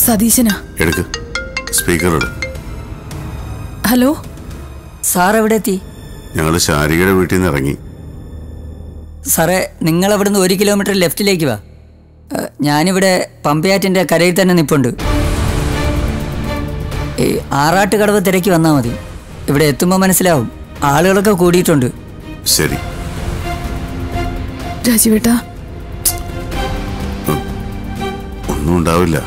സതീശനാ എടുക്ക് സ്പീക്കർ എടു hello sir എവിടെ എത്തി ഞങ്ങൾ ശാരികയുടെ വീട്ടിൽ നിന്ന് ഇറങ്ങി സാറേ നിങ്ങൾ അവിടുന്ന് ഒരു കിലോമീറ്റർ ലെഫ്റ്റിലേക്ക് വാ ഏ, ഞാനിവിടെ പമ്പയാറ്റിൻ്റെ കരയിൽ തന്നെ നിൽപ്പുണ്ട് ഈ ആറാട്ടുകടവ് തിരക്കി വന്നാൽ മതി ഇവിടെ എത്തുമ്പോൾ മനസ്സിലാവും ആളുകളൊക്കെ കൂടിയിട്ടുണ്ട് ശരി രാജീവേട്ടാ ഒന്നും ഉണ്ടാവില്ല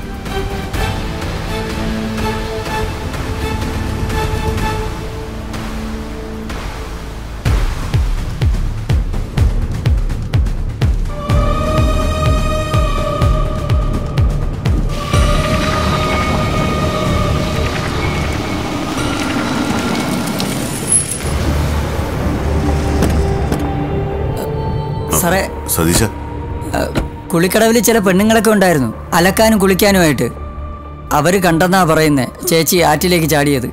സാറേ സതീശ കുളിക്കടവിൽ ചില പെണ്ണുങ്ങളൊക്കെ ഉണ്ടായിരുന്നു അലക്കാനും കുളിക്കാനുമായിട്ട് അവർ കണ്ടെന്നാ പറയുന്നത് ചേച്ചി ആറ്റിലേക്ക് ചാടിയത്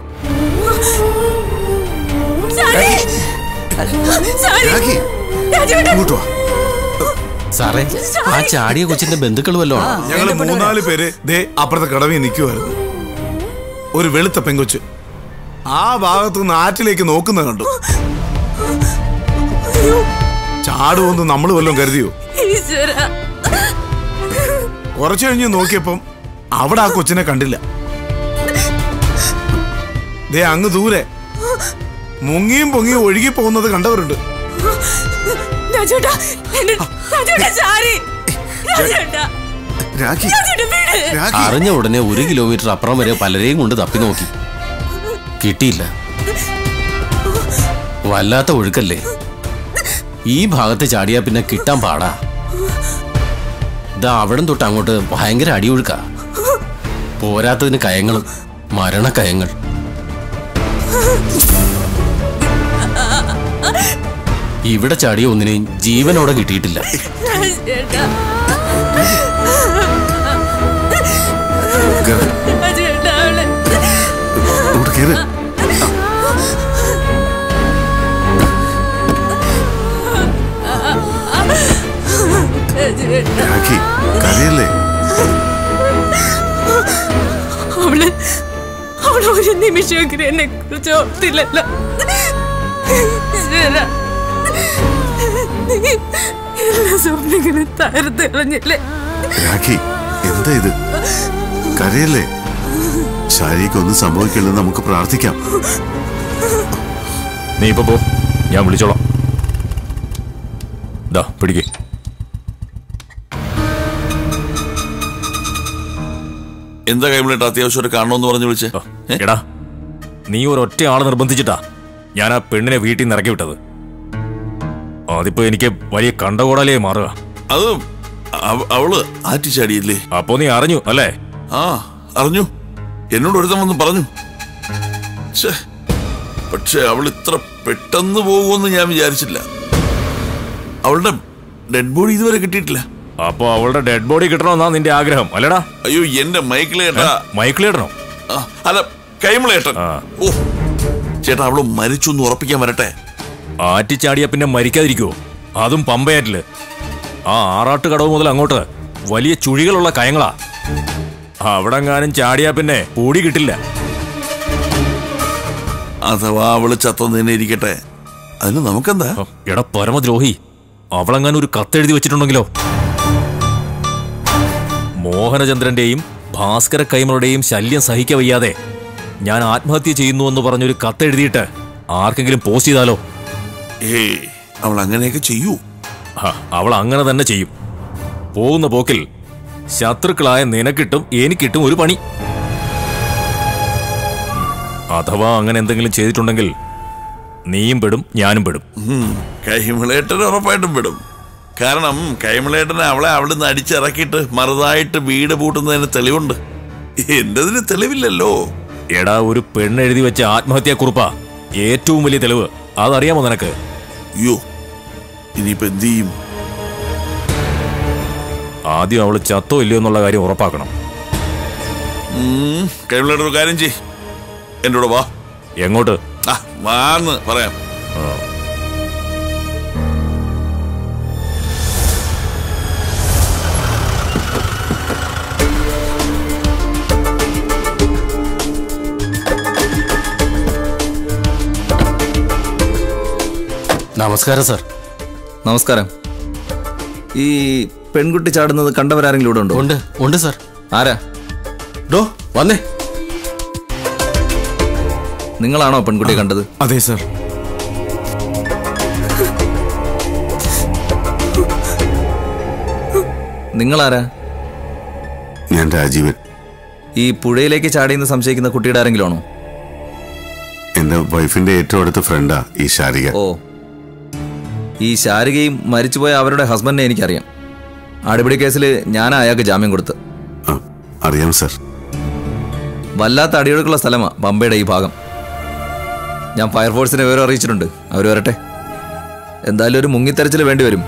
രാഖി, ഇങ്ങോട്ട് വാ. സാറേ ആ ചാടിയ കൊച്ചിന്റെ ബന്ധുക്കൾ വല്ലോ ഞങ്ങള് മൂന്നാല് പേര് ദേ അപ്പുറത്തെ കടവിൽ നിൽക്കുമായിരുന്നു ഒരു വെളുത്ത പെങ്കൊച്ച് ആ ഭാഗത്തു നിന്ന് ആറ്റിലേക്ക് നോക്കുന്ന കണ്ടു ചാടുവെന്ന് നമ്മൾ വല്ലതും കരുതിയോ കുറച്ചു കഴിഞ്ഞ് നോക്കിയപ്പം അവിടെ ആ കൊച്ചിനെ കണ്ടില്ല ദേ അങ്ങ് ദൂരെ മുങ്ങിയും പൊങ്ങിയും ഒഴുകി പോകുന്നത് കണ്ടവരുണ്ട് രാജേട്ടാ എന്നെ രാജേട്ടാ ചാരി രാജേട്ടാ രാഖി രാഖി അറിഞ്ഞ ഉടനെ ഒരു കിലോമീറ്റർ അപ്പുറം വരെ പലരെയും കൊണ്ട് തപ്പി നോക്കി കിട്ടിയില്ല വല്ലാത്ത ഒഴുക്കല്ലേ ഈ ഭാഗത്ത് ചാടിയാ പിന്നെ കിട്ടാൻ പാടാ ഇതാ അവിടം തൊട്ട് അങ്ങോട്ട് ഭയങ്കര അടിയൊഴുക്കാ പോരാത്തതിന് കയങ്ങളും മരണക്കയങ്ങൾ ഇവിടെ ചാടിയ ഒന്നിനെയും ജീവനോടെ കിട്ടിയിട്ടില്ല രാജേട്ടാ കേറ്. രാജേട്ടാ അവളെ ഇങ്ങോട്ട് കേറ് രാജേട്ടാ രാഖി കരയല്ലേ അവള് അവള് ഒരു നിമിഷമെങ്കിലും എന്നെ കുറിച്ച് ഓർത്തില്ലല്ലോ ഈശ്വരാ. നീ എല്ലാ സ്വപ്നങ്ങളും തകർത്ത് കളഞ്ഞില്ലേ രാഖി എന്താ ഇത് കരയല്ലേ ശാരിക്ക് ഒന്നും സംഭവിക്കില്ലെന്ന് നമുക്ക് പ്രാർത്ഥിക്കാം നീ ഇപ്പൊ പോ ഞാൻ വിളിച്ചോളാം ദാ പിടിക്കേ എന്താ കൈമിളിട്ട് അത്യാവശ്യം കാണണമെന്ന് പറഞ്ഞു വിളിച്ചേ ഏ? എടാ നീ ഒരൊറ്റ ആളെ നിർബന്ധിച്ചിട്ടാ ഞാൻ ആ പെണ്ണിനെ വീട്ടിൽ നിന്ന് ഇറക്കി വിട്ടത് അതിപ്പോ എനിക്ക് വലിയ കണ്ടകോടാലേ മാറുക അത് അവ- അവള് ആറ്റിച്ചാടിയില്ലേ അപ്പോ നീ അറിഞ്ഞു അല്ലേ ആ അറിഞ്ഞു എന്നോട് ഒരുത്തൻ വന്ന് പറഞ്ഞു ഛേ, പക്ഷെ അവൾ ഇത്ര പെട്ടെന്ന് പോകുമെന്ന് ഞാൻ വിചാരിച്ചില്ല അവളുടെ ഡെഡ് ബോഡി ഇതുവരെ കിട്ടിയിട്ടില്ല അപ്പൊ അവളുടെ ഡെഡ് ബോഡി കിട്ടണമെന്നാ നിന്റെ ആഗ്രഹം അല്ലടാ അയ്യോ എന്റെ മൈക്കിളേട്ടാ മൈക്കിളിടണോ ആ, അല്ല കൈമളേട്ടൻ ആ. ഓ ചേട്ടാ അവള് മരിച്ചു എന്ന് ഉറപ്പിക്കാൻ വരട്ടെ ആറ്റിച്ചാടിയ പിന്നെ മരിക്കാതിരിക്കുവോ അതും പമ്പയാറ്റില് ആ ആറാട്ട് കടവ് മുതൽ അങ്ങോട്ട് വലിയ ചുഴികളുള്ള കയങ്ങളാ അവിടെങ്ങാനും ചാടിയാ പിന്നെ പൂടി കിട്ടില്ല അഥവാ അവള് ചത്തന്നെ ഇരിക്കട്ടെ അതിന് നമുക്കെന്താ ഹ, എടാ പരമദ്രോഹി അവളെങ്ങാനും ഒരു കത്തെഴുതി വെച്ചിട്ടുണ്ടെങ്കിലോ മോഹനചന്ദ്രന്റെയും ഭാസ്കര കൈമളുടെയും ശല്യം സഹിക്ക വയ്യാതെ ഞാൻ ആത്മഹത്യ ചെയ്യുന്നു എന്ന് പറഞ്ഞൊരു കത്തെഴുതിയിട്ട് ആർക്കെങ്കിലും പോസ്റ്റ് ചെയ്താലോ ഏയ് അവൾ അങ്ങനെയൊക്കെ ചെയ്യൂ ഹ, അവൾ അങ്ങനെ തന്നെ ചെയ്യും പോകുന്ന പോക്കിൽ ശത്രുക്കളായ നിനക്കിട്ടും എനിക്കിട്ടും ഒരു പണി അഥവാ അങ്ങനെ എന്തെങ്കിലും ചെയ്തിട്ടുണ്ടെങ്കിൽ നീയും പെടും ഞാനും പെടും ഉം, കൈമളേട്ടൻ ഉറപ്പായിട്ടും വിടും കാരണം കൈമളേട്ടനെ അവളെ അവിടെ നിന്ന് അടിച്ചിറക്കിയിട്ട് മറുതായിട്ട് വീട് പൂട്ടുന്നതിന് തെളിവുണ്ട് എന്റതിന് തെളിവില്ലല്ലോ എടാ ഒരു പെണ്ണെഴുതി വെച്ച ആത്മഹത്യാക്കുറിപ്പാ ഏറ്റവും വലിയ തെളിവ് അതറിയാമോ നിനക്ക് അയ്യോ ഇനിയിപ്പോ എന്ത് ചെയ്യും ആദ്യം അവള് ചത്തോ ഇല്ലയോ എന്നുള്ള കാര്യം ഉറപ്പാക്കണം ഉം, കൈമളേട്ടൻ ഒരു കാര്യം ചെയ് എൻ്റെ കൂടെ വാ എങ്ങോട്ട് ആ വാന്ന് പറയാം നമസ്കാരം സാർ നമസ്കാരം ഈ പെൺകുട്ടി ചാടുന്നത് കണ്ടവരാരെങ്കിലും ഇവിടെ ഉണ്ടോ ഉണ്ട് ഉണ്ട് സാർ ആരാ ഡോ വന്നേ നിങ്ങളാണോ പെൺകുട്ടിയെ കണ്ടത് അതെ സർ നിങ്ങളാരാ ഞാൻ രാജീവൻ ഈ പുഴയിലേക്ക് ചാടിയെന്ന് സംശയിക്കുന്ന കുട്ടിയുടെ ആരെങ്കിലും ആണോ എന്റെ വൈഫിന്റെ ഏറ്റവും അടുത്ത ഫ്രണ്ടാ ഈ ശാരിക ഓ ഈ ശാരികയും മരിച്ചുപോയ അവരുടെ ഹസ്ബൻഡിനെ എനിക്കറിയാം അടിപിടി കേസിൽ ഞാനാ അയാൾക്ക് ജാമ്യം കൊടുത്ത് ആ, അറിയാം സർ വല്ലാത്ത അടിയൊഴുക്കുള്ള സ്ഥലമാണ് പമ്പയുടെ ഈ ഭാഗം ഞാൻ ഫയർഫോഴ്സിനെ വിവരം അറിയിച്ചിട്ടുണ്ട് അവർ വരട്ടെ എന്തായാലും ഒരു മുങ്ങിത്തെരച്ചിൽ വേണ്ടി വരും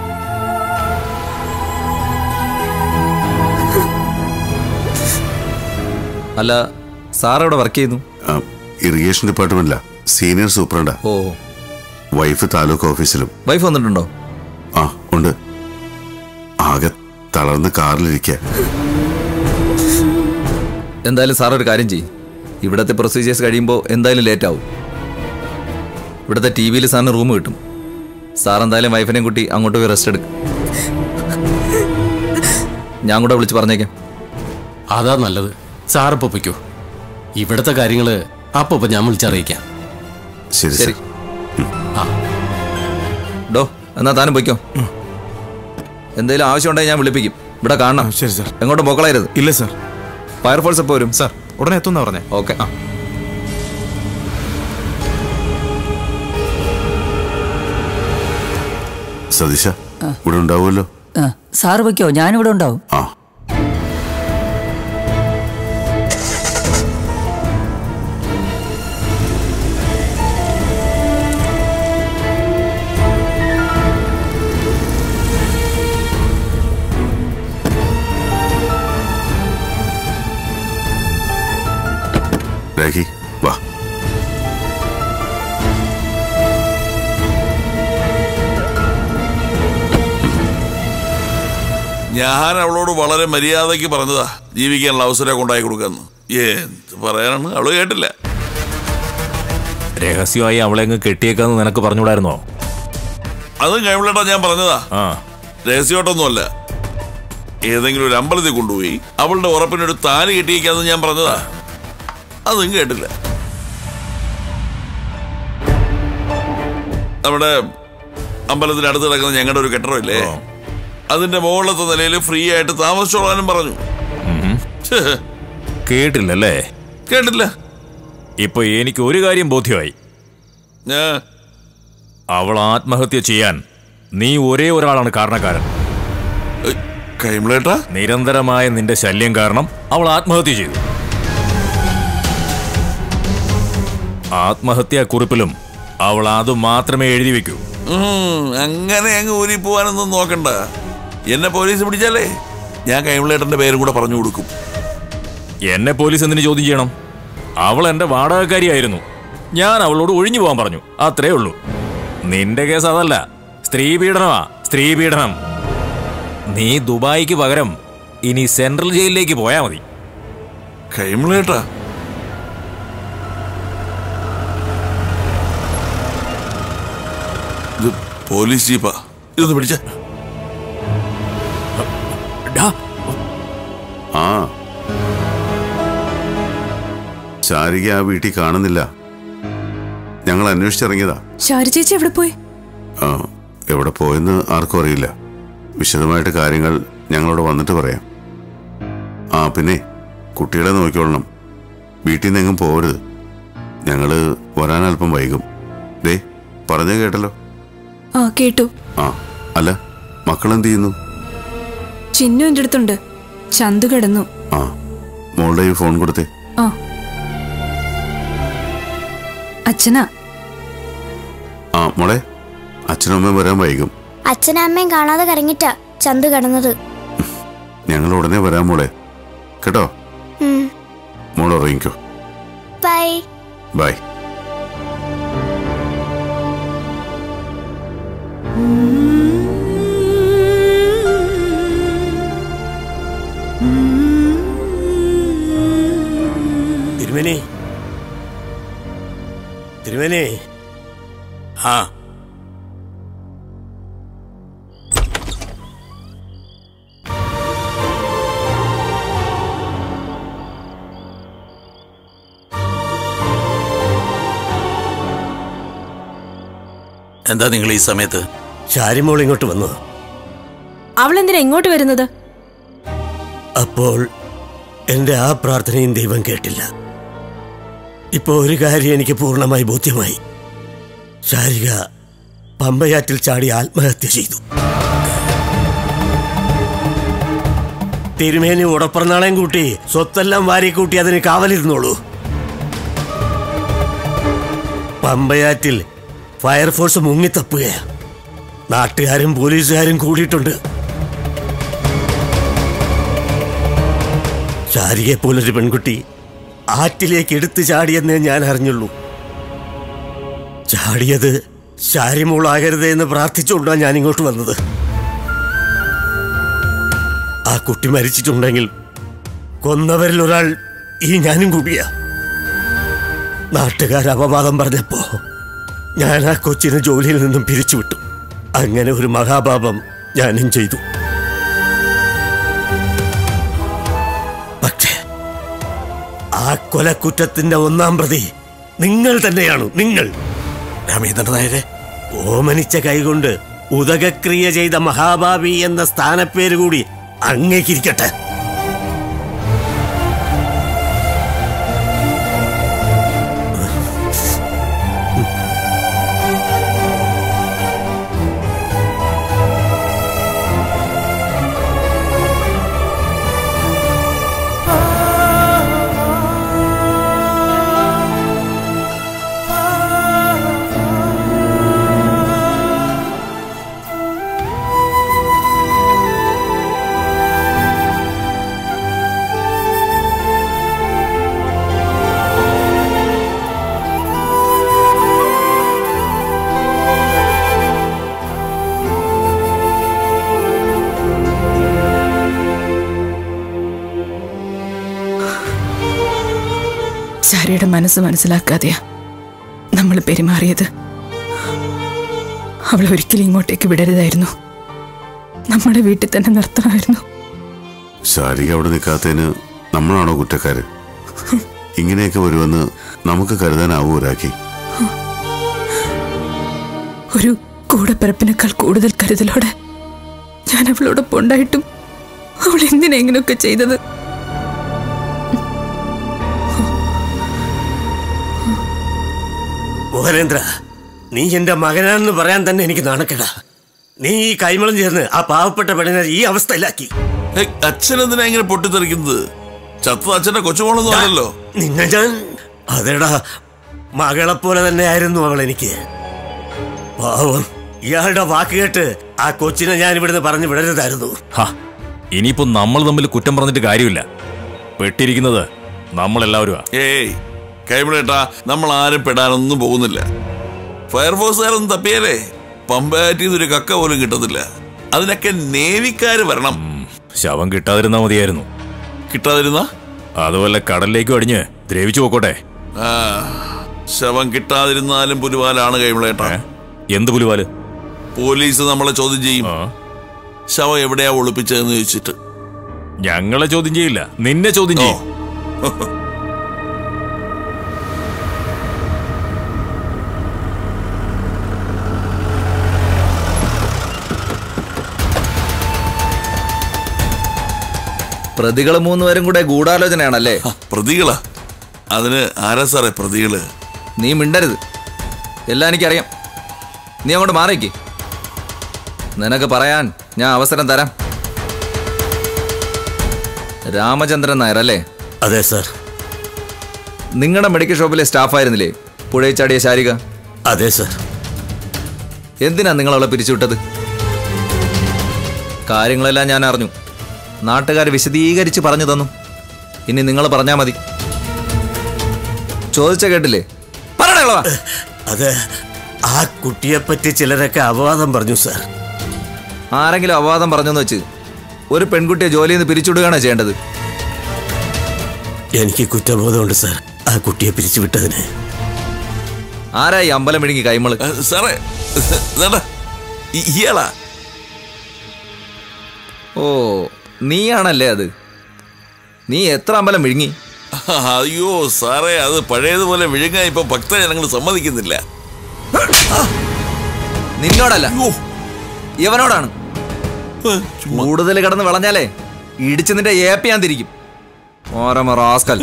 അല്ല സാർ അവിടെ വർക്ക് ചെയ്യുന്നു ആ, ഇറിഗേഷൻ ഡിപ്പാർട്ട്മെന്റിലാ സീനിയർ സൂപ്രണ്ടാ ഓ വൈഫ് താലൂക്ക് ഓഫീസിലും വൈഫ് വന്നിട്ടുണ്ടോ ആ ഉണ്ട് ആകെ തളർന്ന് കാറിലിരിക്കുക എന്തായാലും സാർ ഒരു കാര്യം ചെയ്യും ഇവിടുത്തെ പ്രൊസീജിയേഴ്സ് കഴിയുമ്പോൾ എന്തായാലും ലേറ്റ് ആവും ഇവിടുത്തെ ടി വിയിൽ സാറിന് റൂം കിട്ടും സാർ എന്തായാലും വൈഫിനെയും കുട്ടി അങ്ങോട്ട് പോയി റെസ്റ്റ് എടുക്കും ഞാൻ കൂടെ വിളിച്ച് പറഞ്ഞേക്കാം അതാ നല്ലത് സാർ ഇപ്പൊ പൊയ്ക്കോ ഇവിടുത്തെ കാര്യങ്ങള് അപ്പൊ ഇപ്പൊ ഞാൻ വിളിച്ചറിയിക്കാം ശരി ശരി സർ ആ ഡോ എന്നാ താനും പൊയ്ക്കോ എന്തെങ്കിലും ആവശ്യമുണ്ടെങ്കിൽ ഞാൻ വിളിപ്പിക്കും ഇവിടെ കാണണം ശരി സർ എങ്ങോട്ടും പോക്കളയരുത് ഇല്ല സർ ഫയർഫോഴ്സ് എപ്പോൾ വരും സർ ഉടനെ എത്തുന്ന പറഞ്ഞേ ഓക്കെ സതീശ ഇവിടെ ഉണ്ടാവുമല്ലോ ആ, സാറ് വയ്ക്കോ ഞാനിവിടെ ഉണ്ടാവും ആ രാഖി വാ ഞാൻ അവളോട് വളരെ മര്യാദയ്ക്ക് പറഞ്ഞതാ ജീവിക്കാനുള്ള അവസരം ഉണ്ടായി കൊടുക്കാന്ന് എന്ത് പറയാനാണ് അവള് കേട്ടില്ല രഹസ്യമായി അവളെ അങ്ങ് കെട്ടിയേക്കാന്ന് നിനക്ക് പറഞ്ഞുകൂടായിരുന്നോ അതും കഴിവില്ലട്ടാ ഞാൻ പറഞ്ഞതാ ആ രഹസ്യമായിട്ടൊന്നുമല്ല ഏതെങ്കിലും ഒരു അമ്പലത്തിൽ കൊണ്ടുപോയി അവളുടെ ഉറപ്പിനൊരു താലി കെട്ടിയേക്കാന്ന് ഞാൻ പറഞ്ഞതാ അതും കേട്ടില്ല നമ്മുടെ അമ്പലത്തിന് അടുത്ത് കിടക്കുന്ന ഞങ്ങളുടെ ഒരു കെട്ടിടമില്ലേ അതിന്റെ മുകളിലത്തെ നിലയിൽ ഫ്രീ ആയിട്ട് താമസിച്ചോളാനും പറഞ്ഞു ഛേ, കേട്ടില്ലല്ലേ കേട്ടില്ല ഇപ്പൊ എനിക്ക് ഒരു കാര്യം ബോധ്യമായി ഞാൻ അവൾ ആത്മഹത്യ ചെയ്യാൻ നീ ഒരേ ഒരാളാണ് കാരണക്കാരൻ കൈമളേട്ടാ നിരന്തരമായ നിന്റെ ശല്യം കാരണം അവൾ ആത്മഹത്യ ചെയ്തു ആത്മഹത്യാ കുറിപ്പിലും അവൾ അത് മാത്രമേ എഴുതി വെക്കൂ ഉം, അങ്ങനെ അങ്ങ് ഊരി പോവാനൊന്നും നോക്കണ്ട എന്നെ പോലീസ് പിടിച്ചാലേ ഞാൻ കൈമളേട്ടന്റെ പേരും കൂടെ പറഞ്ഞു കൊടുക്കും എന്നെ പോലീസ് എന്തിനു ചോദ്യം ചെയ്യണം അവൾ എന്റെ വാടകക്കാരിയായിരുന്നു ഞാൻ അവളോട് ഒഴിഞ്ഞു പോകാൻ പറഞ്ഞു അത്രേ ഉള്ളൂ നിന്റെ കേസ് അതല്ല സ്ത്രീ പീഡനമാ സ്ത്രീ പീഡനം നീ ദുബായിക്ക് പകരം ഇനി സെൻട്രൽ ജയിലിലേക്ക് പോയാ മതി കൈമളേട്ടാ ഇത് പോലീസ് ജീപ്പാ ഇതൊന്ന് പിടിച്ച ആ ശാരിക ആ വീട്ടിൽ കാണുന്നില്ല ഞങ്ങൾ അന്വേഷിച്ചിറങ്ങിയതാ ഷാരി ചേച്ചി എവിടെ പോയി ആ എവിടെ പോയെന്ന് ആർക്കും അറിയില്ല വിശദമായിട്ട് കാര്യങ്ങൾ ഞങ്ങളോട് വന്നിട്ട് പറയാം ആ പിന്നെ കുട്ടികളെ നോക്കിക്കൊള്ളണം വീട്ടിൽ നിന്ന് എങ്ങും പോകരുത് ഞങ്ങള് വരാൻ അല്പം വൈകും ദേ പറഞ്ഞു കേട്ടല്ലോ ആ കേട്ടു ആ അല്ല മക്കളെന്ത് ചെയ്യുന്നു ചിന്നു എൻ്റെ അടുത്തുണ്ട് ചന്തു കിടന്നു ആ മോളുടെ ഈ ഫോൺ കൊടുത്തേ ആ അച്ഛനാ ആ മോളെ അച്ഛനും അമ്മയും വരാൻ വൈകും അച്ഛനും അമ്മയും കാണാതെ കരങ്ങിട്ടാ ചന്തു കിടന്നത് ഞങ്ങൾ ഉടനെ വരാം മോളെ കേട്ടോ ഉം. മോൾ ഉറങ്ങിക്കോ ബൈ ബൈ തിരുമേനി തിരുമേനി ആ എന്താ നിങ്ങൾ ഈ സമയത്ത് ഷാരിമോൾ ഇങ്ങോട്ട് വന്നു അവളെന്തിനാ ഇങ്ങോട്ട് വരുന്നത് അപ്പോൾ എൻ്റെ ആ പ്രാർത്ഥനയും ദൈവം കേട്ടില്ല ഇപ്പോൾ ഒരു കാര്യം എനിക്ക് പൂർണ്ണമായി ബോധ്യമായി ശാരിക പമ്പയാറ്റിൽ ചാടി ആത്മഹത്യ ചെയ്തു തിരുമേനി ഉടപ്പറന്നാളെയും കൂട്ടി സ്വത്തെല്ലാം വാരി കൂട്ടി അതിന് കാവലിരുന്നോളൂ പമ്പയാറ്റിൽ ഫയർഫോഴ്സ് മുങ്ങിത്തപ്പുകയാ നാട്ടുകാരും പോലീസുകാരും കൂടിയിട്ടുണ്ട് ശാരികയെ പോലൊരു പെൺകുട്ടി ആറ്റിലേക്ക് എടുത്തു ചാടിയെന്നേ ഞാൻ അറിഞ്ഞുള്ളൂ ചാടിയത് ശാരിമോളാകരുതേ എന്ന് പ്രാർത്ഥിച്ചുകൊണ്ടാണ് ഞാൻ ഇങ്ങോട്ട് വന്നത് ആ കുട്ടി മരിച്ചിട്ടുണ്ടെങ്കിൽ കൊന്നവരിൽ ഒരാൾ ഈ ഞാനും കൂടിയാ നാട്ടുകാർ അപവാദം പറഞ്ഞപ്പോ ഞാൻ ആ കൊച്ചിനെ ജോലിയിൽ നിന്നും പിരിച്ചുവിട്ടു അങ്ങനെ ഒരു മഹാപാപം ഞാനും ചെയ്തു പക്ഷേ ആ കൊലക്കുറ്റത്തിന്റെ ഒന്നാം പ്രതി നിങ്ങൾ തന്നെയാണ് നിങ്ങൾ രാമേന്ദ്രൻ നായരെ ഓമനിച്ച കൈകൊണ്ട് ഉദകക്രിയ ചെയ്ത മഹാഭാവി എന്ന സ്ഥാനപ്പേര് കൂടി അങ്ങേക്കിരിക്കട്ടെ ചാരിയുടെ മനസ്സ് മനസ്സിലാക്കാതെയാ നമ്മൾ പെരുമാറിയത് അവൾ ഒരിക്കലും ഇങ്ങോട്ടേക്ക് വിടരുതായിരുന്നു നമ്മുടെ വീട്ടിൽ തന്നെ നിർത്തണമായിരുന്നു ശാരിക അവിടെ നിൽക്കാത്തതിന് നമ്മളാണോ കുറ്റക്കാര് ഇങ്ങനെയൊക്കെ വരുമെന്ന് നമുക്ക് കരുതാനാവൂ ഒരാക്കി ഒരു കൂടപ്പിറപ്പിനേക്കാൾ കൂടുതൽ കരുതലോടെ ഞാൻ അവളോടൊപ്പം ഉണ്ടായിട്ടും അവൾ എന്തിനാ ഇങ്ങനെയൊക്കെ ചെയ്തത് മോഹനേന്ദ്ര നീ എന്റെ മകനാണെന്ന് പറയാൻ തന്നെ എനിക്ക് നാണക്കേടാ നീ ഈ കൈമളം ചേർന്ന് ആ പാവപ്പെട്ട പെണ്ണിനെ ഈ അവസ്ഥയിലാക്കി ഏയ്, അച്ഛൻ എന്തിനാ ഇങ്ങനെ പൊട്ടിത്തെറിക്കുന്നത് ചത്ത അച്ഛന്റെ കൊച്ചുമോളൊന്നും അല്ലല്ലോ നിന്നെ ഞാൻ അതേടാ മകളെ പോലെ തന്നെ ആയിരുന്നു അവൾ എനിക്ക് പാവം ഇയാളുടെ വാക്ക് കേട്ട് ആ കൊച്ചിനെ ഞാൻ ഇവിടുന്ന് പറഞ്ഞു വിടരുതായിരുന്നു ഹാ ഇനിയിപ്പോ നമ്മൾ തമ്മിൽ കുറ്റം പറഞ്ഞിട്ട് കാര്യമില്ല പെട്ടിരിക്കുന്നത് നമ്മളെല്ലാവരും ഏയ് കൈവിടേട്ടാ നമ്മൾ ആരും പെടാനൊന്നും പോകുന്നില്ല ഫയർഫോഴ്സുകാരൊന്നും തപ്പിയാലേ പമ്പാറ്റിന്ന് ഒരു കക്ക പോലും കിട്ടത്തില്ല അതിനൊക്കെ നേവിക്കാര് വരണം ശവം കിട്ടാതിരുന്നാ മതിയായിരുന്നു കിട്ടാതിരുന്ന അതുപോലെ കടലിലേക്ക് അടിഞ്ഞ് ദ്രവിച്ചു പോക്കോട്ടെ ആ ശവം കിട്ടാതിരുന്നാലും പുലിവാലാണ് കൈവിളേട്ടാ എന്ത് പുലിവാല് പോലീസ് നമ്മളെ ചോദ്യം ചെയ്യും ശവം എവിടെയാ ഒളിപ്പിച്ചതെന്ന് ചോദിച്ചിട്ട് ഞങ്ങളെ ചോദ്യം ചെയ്യില്ല നിന്നെ ചോദ്യം ചെയ്യും പ്രതികൾ മൂന്നുപേരും കൂടെ ഗൂഢാലോചനയാണല്ലേ പ്രതികളാ അതിന് ആരാ സാറേ പ്രതികള് നീ മിണ്ടരുത് എല്ലാം എനിക്കറിയാം നീ അങ്ങോട്ട് മാറിക്ക് നിനക്ക് പറയാൻ ഞാൻ അവസരം തരാം രാമചന്ദ്രൻ നായർ അല്ലേ അതെ സാർ നിങ്ങളുടെ മെഡിക്കൽ ഷോപ്പിലെ സ്റ്റാഫായിരുന്നില്ലേ പുഴയിൽ ചാടിയ ശാരിക അതെ സാർ എന്തിനാ നിങ്ങൾ അവളെ പിരിച്ചുവിട്ടത് കാര്യങ്ങളെല്ലാം ഞാൻ അറിഞ്ഞു നാട്ടുകാർ വിശദീകരിച്ച് പറഞ്ഞു തന്നു ഇനി നിങ്ങൾ പറഞ്ഞാൽ മതി ചോദിച്ച കേട്ടില്ലേ പറയണ അത് ആ കുട്ടിയെപ്പറ്റി ചിലരൊക്കെ അപവാദം പറഞ്ഞു സാർ ആരെങ്കിലും അപവാദം പറഞ്ഞെന്ന് വെച്ച് ഒരു പെൺകുട്ടിയെ ജോലിയിൽ നിന്ന് പിരിച്ചുവിടുകയാണോ ചെയ്യേണ്ടത് എനിക്ക് കുറ്റബോധമുണ്ട് സാർ ആ കുട്ടിയെ പിരിച്ചുവിട്ടതിന് ആരായി അമ്പലം വിഴുങ്ങി കൈമള് സാറേ ഇതാണ്ടാ, ഇ- ഇയാളാ ഓ നീയാണല്ലേ അത് നീ എത്ര അമ്പലം വിഴുങ്ങി അയ്യോ സാറേ അത് പഴയതുപോലെ വിഴുങ്ങാൻ ഇപ്പൊ ഭക്തജനങ്ങൾ സമ്മതിക്കുന്നില്ല നിന്നോടല്ല ഇവനോടാണ് കൂടുതൽ കിടന്ന് വിളഞ്ഞാലേ ഇടിച്ച് നിന്റെ ഏപ്പ് ഞാൻ തിരിക്കും ഓരോ റാസ്കൽ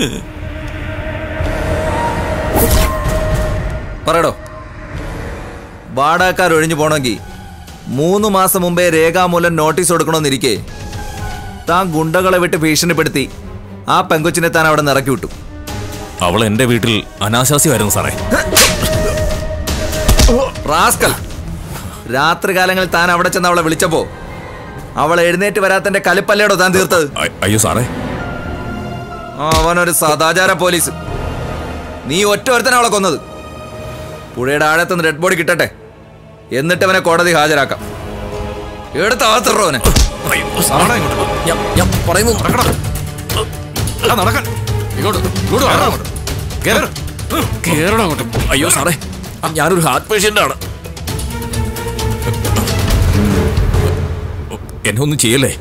പറയടോ വാടകക്കാർ ഒഴിഞ്ഞു പോണമെങ്കിൽ മൂന്ന് മാസം മുമ്പേ രേഖാമൂലം നോട്ടീസ് കൊടുക്കണമെന്നിരിക്കെ താൻ ഗുണ്ടകളെ വിട്ട് ഭീഷണിപ്പെടുത്തി ആ പെങ്കൊച്ചിനെ താൻ അവിടെ നിന്ന് ഇറക്കി വിട്ടു അവൾ എന്റെ വീട്ടിൽ അനാശാസ്യമായിരുന്നു സാറേ റാസ്കൽ രാത്രി കാലങ്ങളിൽ താൻ അവിടെ ചെന്ന് അവളെ വിളിച്ചപ്പോ അവൾ എഴുന്നേറ്റ് വരാത്തന്റെ കലിപ്പല്ലേടോ താൻ തീർത്തത് അ- അയ്യോ സാറേ അവനൊരു സദാചാര പോലീസ് നീ ഒറ്റ ഒരുത്തനെ അവളെ കൊന്നത് പുഴയുടെ ആഴത്തുനിന്ന് ഡെഡ് ബോഡി കിട്ടട്ടെ എന്നിട്ട് അവനെ കോടതി ഹാജരാക്കാം എടുത്ത ആത്തറോ അവനെ പറയുന്നു കേറണം അങ്ങോട്ട് അയ്യോ സാറേ ഞാനൊരു ഹാർട്ട് പേഷ്യന്റ് ആണ് എന്നെ ഒന്നും ചെയ്യല്ലേ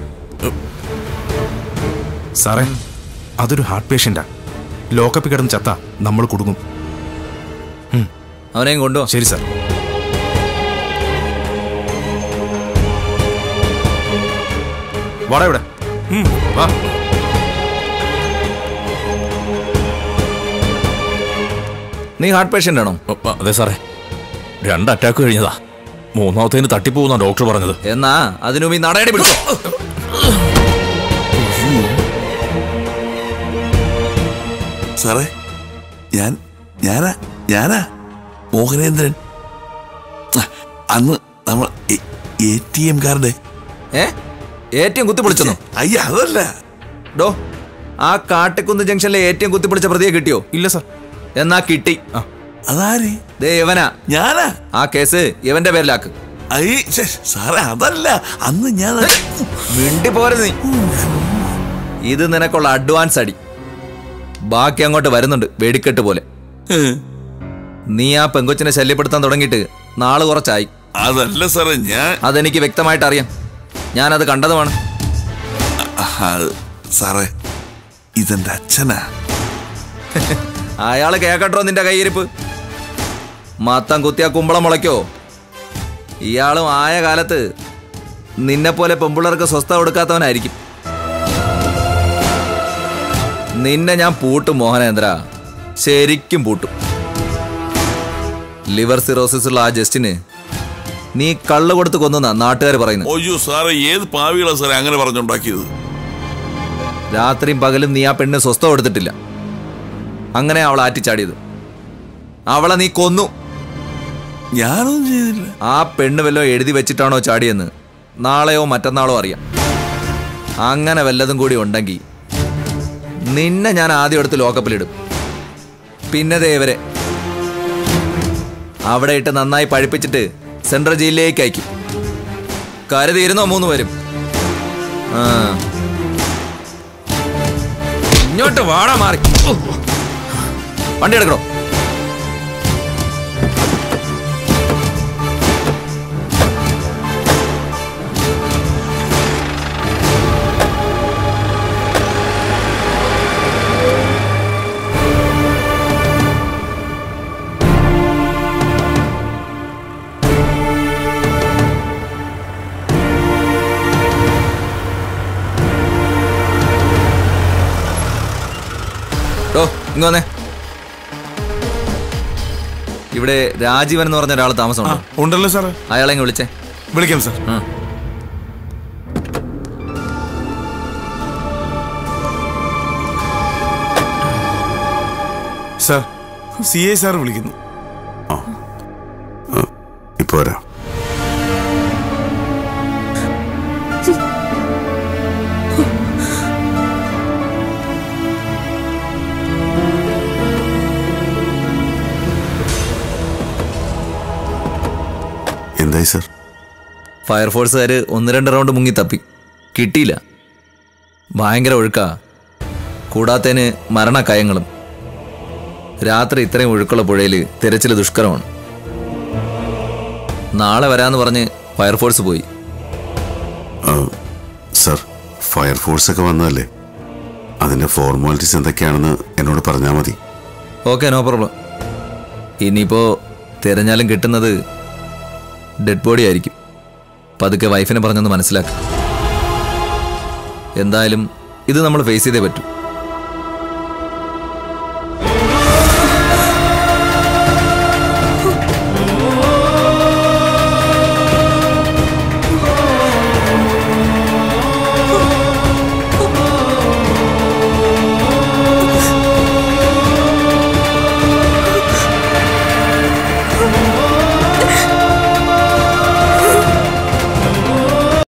സാറേ അതൊരു ഹാർട്ട് പേഷ്യന്റാ ലോക്കപ്പിൽ കിടന്ന് ചത്ത നമ്മൾ കുടുങ്ങും അവനെയും കൊണ്ടുപോ ശരി സാർ വാടാ ഇവിടെ ഉം, വാ നീ ഹാർട്ട് പേഷ്യന്റ് ആണോ അതെ സാറേ രണ്ട് അറ്റാക്ക് കഴിഞ്ഞതാ മൂന്നാമത്തേന് തട്ടിപ്പോകുന്ന ഡോക്ടർ പറഞ്ഞത് എന്നാ അതിനു ഈ നടയടി പിടിച്ചോ സാറേ ഞാൻ ഞാനാ ഞാനാ മോഹനേന്ദ്രൻ ആ, അന്ന് നമ്മൾ എ ടി എം കാർഡ് ഏ ഏറ്റവും കുത്തിപ്പൊളിച്ചെന്നോ അയ്യ അതല്ല ഡോ ആ കാട്ടിക്കുന്ന് ജംഗ്ഷനിലെ ഏറ്റവും കുത്തിപ്പിടിച്ച പ്രതിയെ കിട്ടിയോ ഇല്ല സാർ എന്നാ കിട്ടി അതാര് ദേ ഇവനാ ഞാനാ ആ കേസ് ഇവന്റെ പേരിലാക്ക് അയ്യ ശ്ശെ, സാറേ അതല്ല അന്ന് ഞാൻ മിണ്ടി പോരെ നീ ഇത് നിനക്കുള്ള അഡ്വാൻസ് അടി ബാക്കി അങ്ങോട്ട് വരുന്നുണ്ട് വെടിക്കെട്ട് പോലെ നീ ആ പെങ്കൊച്ചിനെ ശല്യപ്പെടുത്താൻ തുടങ്ങിയിട്ട് നാള് കുറച്ചായി അതല്ല സാറേ ഞാൻ അതെനിക്ക് വ്യക്തമായിട്ട് അറിയാം ഞാനത് കണ്ടതുമാണ് ആ, സാറേ ഇതെന്റെ അച്ഛനാ അയാള് കേക്കട്ടോ നിന്റെ കയ്യിരിപ്പ് മത്തം കുത്തിയ കുമ്പളം മുളയ്ക്കോ ഇയാളും ആയ കാലത്ത് നിന്നെ പോലെ പെമ്പിള്ളേർക്ക് സ്വസ്ഥ കൊടുക്കാത്തവനായിരിക്കും നിന്നെ ഞാൻ പൂട്ടും മോഹനേന്ദ്ര ശരിക്കും പൂട്ടും ലിവർ സിറോസിസ് ഉള്ള ആ ജസ്റ്റിന് നീ കള്ളു കൊടുത്ത് കൊന്നുന്ന നാട്ടുകാർ പറയുന്നു ഒയ്യോ സാറേ ഏത് പാവികളാ സാറേ അങ്ങനെ പറഞ്ഞുണ്ടാക്കിയത് രാത്രിയും പകലും നീ ആ പെണ്ണ് സ്വസ്ഥ കൊടുത്തിട്ടില്ല അങ്ങനെ അവൾ ആറ്റിച്ചാടിയത് അവളെ നീ കൊന്നു ഞാനൊന്നും ചെയ്തില്ല ആ പെണ്ണ് വല്ലോ എഴുതി വെച്ചിട്ടാണോ ചാടിയെന്ന് നാളെയോ മറ്റന്നാളോ അറിയാം അങ്ങനെ വല്ലതും കൂടി ഉണ്ടെങ്കിൽ നിന്നെ ഞാൻ ആദ്യം എടുത്ത് ലോക്കപ്പിലിടും പിന്നെ ദേവരെ അവിടെ ഇട്ട് നന്നായി പഴിപ്പിച്ചിട്ട് സെൻട്രൽ ജയിലിലേക്ക് അയക്കും കരുതിയിരുന്നോ മൂന്ന് പേരും ആ ഇങ്ങോട്ട് വാടാ മാറി ഓ. വണ്ടി എടുക്കണോ ഓ ഇങ്ങ് വന്നേ ഇവിടെ രാജീവൻ എന്ന് പറഞ്ഞ ഒരാൾ താമസമുണ്ടോ ഉണ്ടല്ലോ സാറേ അയാളെ ഇങ്ങ് വിളിച്ചേ വിളിക്കാം സാർ ആ. സാർ സി ഐ സാർ വിളിക്കുന്നു ഇപ്പൊ വരാം എന്തായി സർ ഫയർഫോഴ്സുകാർ ഒന്ന് രണ്ട് റൗണ്ട് മുങ്ങി തപ്പി കിട്ടിയില്ല ഭയങ്കര ഒഴുക്കാ കൂടാത്തതിന് മരണക്കയങ്ങളും രാത്രി ഇത്രയും ഒഴുക്കുള്ള പുഴയിൽ തിരച്ചിൽ ദുഷ്കരമാണ് നാളെ വരാന്ന് പറഞ്ഞ് ഫയർഫോഴ്സ് പോയി ആ, സർ ഫയർഫോഴ്സ് ഒക്കെ വന്നതല്ലേ അതിന്റെ ഫോർമാലിറ്റീസ് എന്തൊക്കെയാണെന്ന് എന്നോട് പറഞ്ഞാൽ മതി ഓക്കെ നോ പ്രോബ്ലം ഇനിയിപ്പോ തിരഞ്ഞാലും കിട്ടുന്നത് ഡെഡ് ബോഡി ആയിരിക്കും പതുക്കെ വൈഫിനെ പറഞ്ഞൊന്ന് മനസ്സിലാക്കുക എന്തായാലും ഇത് നമ്മൾ ഫേസ് ചെയ്തേ പറ്റൂ